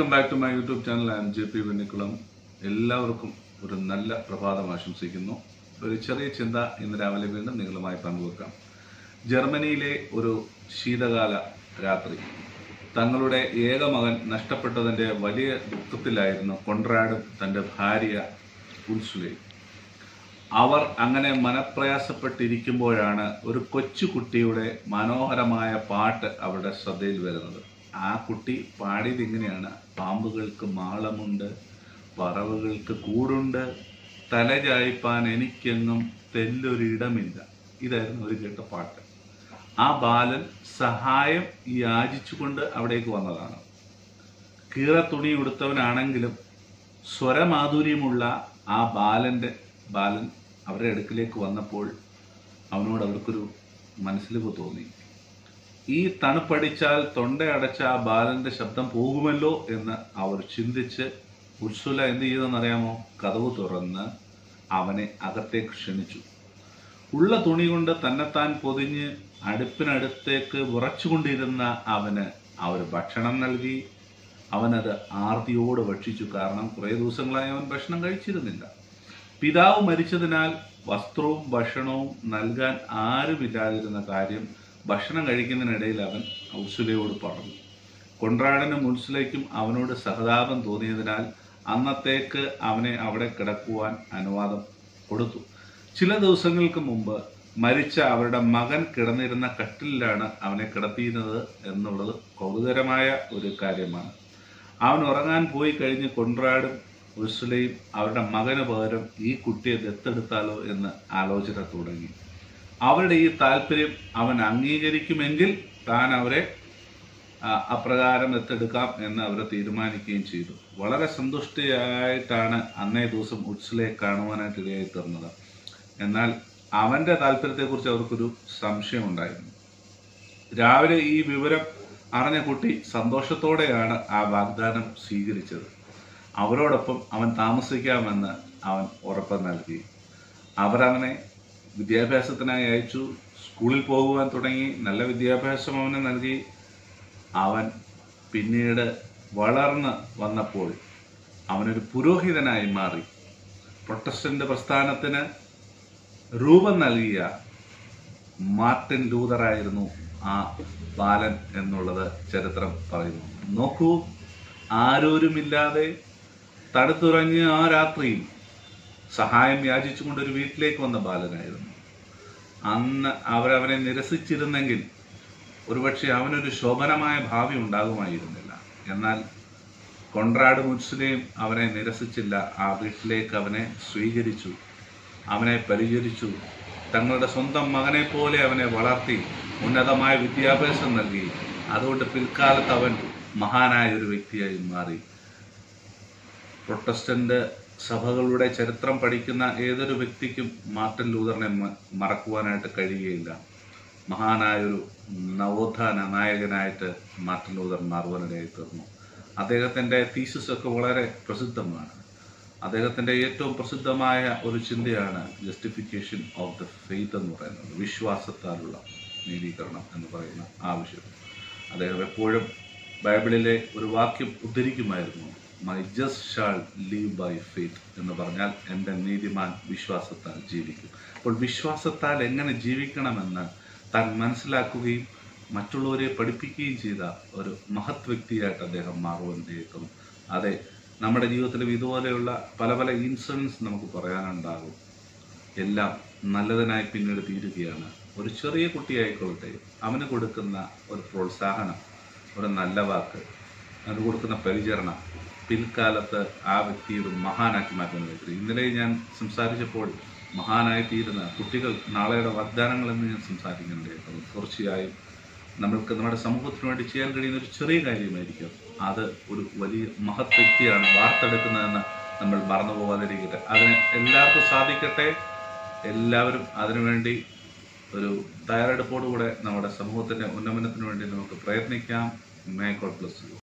welcome back to my YouTube channel I M J P Vennikkulam എല്ലാവർക്കും ഒരു നല്ല പ്രഭാതം ആശംസിക്കുന്നു ഒരു ചെറിയ ചിന്ത ഇന്ന് രാവിലെ വീണ്ടും നിങ്ങളുമായി പങ്കുവെക്കാം ജർമ്മനിയിലെ ഒരു ശീതകാല രാത്രി തങ്ങളുടെ ഏക മകൻ നഷ്ടപ്പെട്ടതിൻ്റെ വലിയ ദുഃഖത്തിലായിരുന്നു കൊൺറാഡും തൻ്റെ ഭാര്യ ഉൽസുലയും അവർ അങ്ങനെ മനപ്രയാസപ്പെട്ടിരിക്കുമ്പോഴാണ് ഒരു കൊച്ചു കുട്ടിയുടെ മനോഹരമായ പാട്ട് അവരുടെ ശ്രദ്ധയിൽ വരുന്നത് ആ കുട്ടി പാടിയത് ഇങ്ങനെയാണ് പാമ്പുകൾക്ക് മാളമുണ്ട് പറവകൾക്ക് കൂടുണ്ട് തലചായ്പാൻ എനിക്കെങ്ങും തെല്ലൊരിടമില്ല ഇതായിരുന്നു ഒരു കേട്ട പാട്ട് ആ ബാലൻ സഹായം യാചിച്ചുകൊണ്ട് അവിടേക്ക് വന്നതാണ് കീറ തുണി ഉടുത്തവനാണെങ്കിലും സ്വരമാധുര്യമുള്ള ആ ബാലന്റെ ബാലൻ അവരുടെ അടുക്കിലേക്ക് വന്നപ്പോൾ അവനോട് അവർക്കൊരു മനസ്സിലിവ് തോന്നി ഈ തണുപ്പടിച്ചാൽ തൊണ്ടയടച്ച ആ ബാലന്റെ ശബ്ദം പോകുമല്ലോ എന്ന് അവർ ചിന്തിച്ച് ഉത്സുല എന്ത് ചെയ്തെന്നറിയാമോ കതവ് തുറന്ന് അവനെ അകത്തേക്ക് ക്ഷണിച്ചു ഉള്ള തുണി കൊണ്ട് തന്നെത്താൻ പൊതിഞ്ഞ് അടുപ്പിനടുത്തേക്ക് വിറച്ചുകൊണ്ടിരുന്ന അവന് അവർ ഭക്ഷണം നൽകി അവനത് ആർത്തിയോട് ഭക്ഷിച്ചു കാരണം കുറേ ദിവസങ്ങളായി അവൻ ഭക്ഷണം കഴിച്ചിരുന്നില്ല പിതാവ് മരിച്ചതിനാൽ വസ്ത്രവും ഭക്ഷണവും നൽകാൻ ആരുമില്ലാതിരുന്ന കാര്യം ഭക്ഷണം കഴിക്കുന്നതിനിടയിൽ അവൻ ഉത്സുലയോട് പറഞ്ഞു കൊൺറാടനും ഉത്സുലയ്ക്കും അവനോട് സഹതാപം തോന്നിയതിനാൽ അന്നത്തേക്ക് അവനെ അവിടെ കിടക്കുവാൻ അനുവാദം കൊടുത്തു ചില ദിവസങ്ങൾക്ക് മുമ്പ് മരിച്ച അവരുടെ മകൻ കിടന്നിരുന്ന കട്ടിലാണ് അവനെ കിടത്തിയിരുന്നത് എന്നുള്ളത് കൗതുകരമായ ഒരു കാര്യമാണ് അവൻ ഉറങ്ങാൻ പോയി കഴിഞ്ഞ് കൊൺറാടും ഉർസുലയും അവരുടെ മകന് പകരം ഈ കുട്ടിയെ ദത്തെടുത്താലോ എന്ന് ആലോചന തുടങ്ങി അവരുടെ ഈ താല്പര്യം അവൻ അംഗീകരിക്കുമെങ്കിൽ താൻ അവരെ ആ, അപ്രകാരം ദത്തെടുക്കാം എന്ന് അവർ തീരുമാനിക്കുകയും ചെയ്തു വളരെ സന്തുഷ്ടയായിട്ടാണ് അന്നേ ദിവസം ഉത്സലയെ കാണുവാനായിട്ട് ഇടയായി തീർന്നത് എന്നാൽ അവന്റെ താല്പര്യത്തെക്കുറിച്ച് അവർക്കൊരു സംശയമുണ്ടായിരുന്നു രാവിലെ ഈ വിവരം അറിഞ്ഞ കുട്ടി സന്തോഷത്തോടെയാണ് ആ വാഗ്ദാനം സ്വീകരിച്ചത് അവരോടൊപ്പം അവൻ താമസിക്കാമെന്ന് അവൻ ഉറപ്പ് നൽകി അവരവനെ വിദ്യാഭ്യാസത്തിനായി അയച്ചു സ്കൂളിൽ പോകുവാൻ തുടങ്ങി നല്ല വിദ്യാഭ്യാസം അവന് നൽകി അവൻ പിന്നീട് വളർന്ന് വന്നപ്പോൾ അവനൊരു പുരോഹിതനായി മാറി പ്രൊട്ടസ്റ്റന്റ് പ്രസ്ഥാനത്തിന് രൂപം നൽകിയ മാർട്ടിൻ ലൂതറായിരുന്നു ആ ബാലൻ എന്നുള്ളത് ചരിത്രം പറയുന്നു നോക്കൂ ആരോരുമില്ലാതെ തടുത്തുറങ്ങിയ ആ രാത്രിയിൽ സഹായം യാചിച്ചുകൊണ്ട് ഒരു വീട്ടിലേക്ക് വന്ന ബാലനായിരുന്നു അന്ന് അവരവനെ നിരസിച്ചിരുന്നെങ്കിൽ ഒരുപക്ഷെ അവനൊരു ശോഭനമായ ഭാവി ഉണ്ടാകുമായിരുന്നില്ല എന്നാൽ കൊൺറാഡ് മുസ്ലിം അവനെ നിരസിച്ചില്ല ആ വീട്ടിലേക്ക് അവനെ സ്വീകരിച്ചു അവനെ പരിചരിച്ചു തങ്ങളുടെ സ്വന്തം മകനെ പോലെ അവനെ വളർത്തി ഉന്നതമായ വിദ്യാഭ്യാസം നൽകി അതുകൊണ്ട് പിൽക്കാലത്ത് അവൻ മഹാനായ ഒരു വ്യക്തിയായി മാറി പ്രൊട്ടസ്റ്റന്റ് സഭകളുടെ ചരിത്രം പഠിക്കുന്ന ഏതൊരു വ്യക്തിക്കും മാർട്ടിൻ ലൂതറിനെ മ- മറക്കുവാനായിട്ട് കഴിയുകയില്ല മഹാനായൊരു നവോത്ഥാന നായകനായിട്ട് മാർട്ടിൻ ലൂതർ മാറുവാനിടയായി തീർന്നു അദ്ദേഹത്തിൻ്റെ തീസിസ് ഒക്കെ വളരെ പ്രസിദ്ധമാണ് അദ്ദേഹത്തിൻ്റെ ഏറ്റവും പ്രസിദ്ധമായ ഒരു ചിന്തയാണ് ജസ്റ്റിഫിക്കേഷൻ ഓഫ് ദ ഫെയ്ത്ത് എന്ന് പറയുന്നത് വിശ്വാസത്താലുള്ള നീതീകരണം എന്ന് പറയുന്ന ആ വിഷയം അദ്ദേഹം എപ്പോഴും ബൈബിളിലെ ഒരു വാക്യം ഉദ്ധരിക്കുമായിരുന്നു my just shall live by faith എന്ന് പറഞ്ഞാൽ എൻ്റെ നീതിമാൻ വിശ്വാസത്താൽ ജീവിക്കും അപ്പോൾ വിശ്വാസത്താൽ എങ്ങനെ ജീവിക്കണമെന്ന് താൻ മനസ്സിലാക്കുകയും മറ്റുള്ളവരെ പഠിപ്പിക്കുകയും ചെയ്ത ഒരു മഹത് വ്യക്തിയായിട്ട് അദ്ദേഹം മാറുവാൻ ചെയ്തു അതെ നമ്മുടെ ജീവിതത്തിലും ഇതുപോലെയുള്ള പല പല ഇൻസിഡൻസ് നമുക്ക് പറയാനുണ്ടാകും എല്ലാം നല്ലതിനായി പിന്നീട് തീരുകയാണ് ഒരു ചെറിയ കുട്ടിയായിക്കൊള്ളട്ടെ അവന് കൊടുക്കുന്ന ഒരു പ്രോത്സാഹനം ഒരു നല്ല വാക്ക് അവന് കൊടുക്കുന്ന പരിചരണം പിൽക്കാലത്ത് ആ വ്യക്തി ഒരു മഹാനാക്കി മാറ്റുന്ന വ്യക്തി ഇന്നലെ ഞാൻ സംസാരിച്ചപ്പോൾ മഹാനായി തീരുന്ന കുട്ടികൾ നാളെയുടെ വാഗ്ദാനങ്ങൾ എന്ന് ഞാൻ സംസാരിക്കുന്നുണ്ടായിരുന്നു തീർച്ചയായും നമ്മൾക്ക് നമ്മുടെ സമൂഹത്തിന് വേണ്ടി ചെയ്യാൻ കഴിയുന്ന ഒരു ചെറിയ കാര്യമായിരിക്കും അത് ഒരു വലിയ മഹത് വ്യക്തിയാണ് വാർത്തെടുക്കുന്നതെന്ന് നമ്മൾ മറന്നു പോകാതിരിക്കട്ടെ അതിന് എല്ലാവർക്കും സാധിക്കട്ടെ എല്ലാവരും അതിനുവേണ്ടി ഒരു തയ്യാറെടുപ്പോടുകൂടെ നമ്മുടെ സമൂഹത്തിന്റെ ഉന്നമനത്തിന് വേണ്ടി നമുക്ക് പ്രയത്നിക്കാം മേ ഗോഡ് ബ്ലസ് യു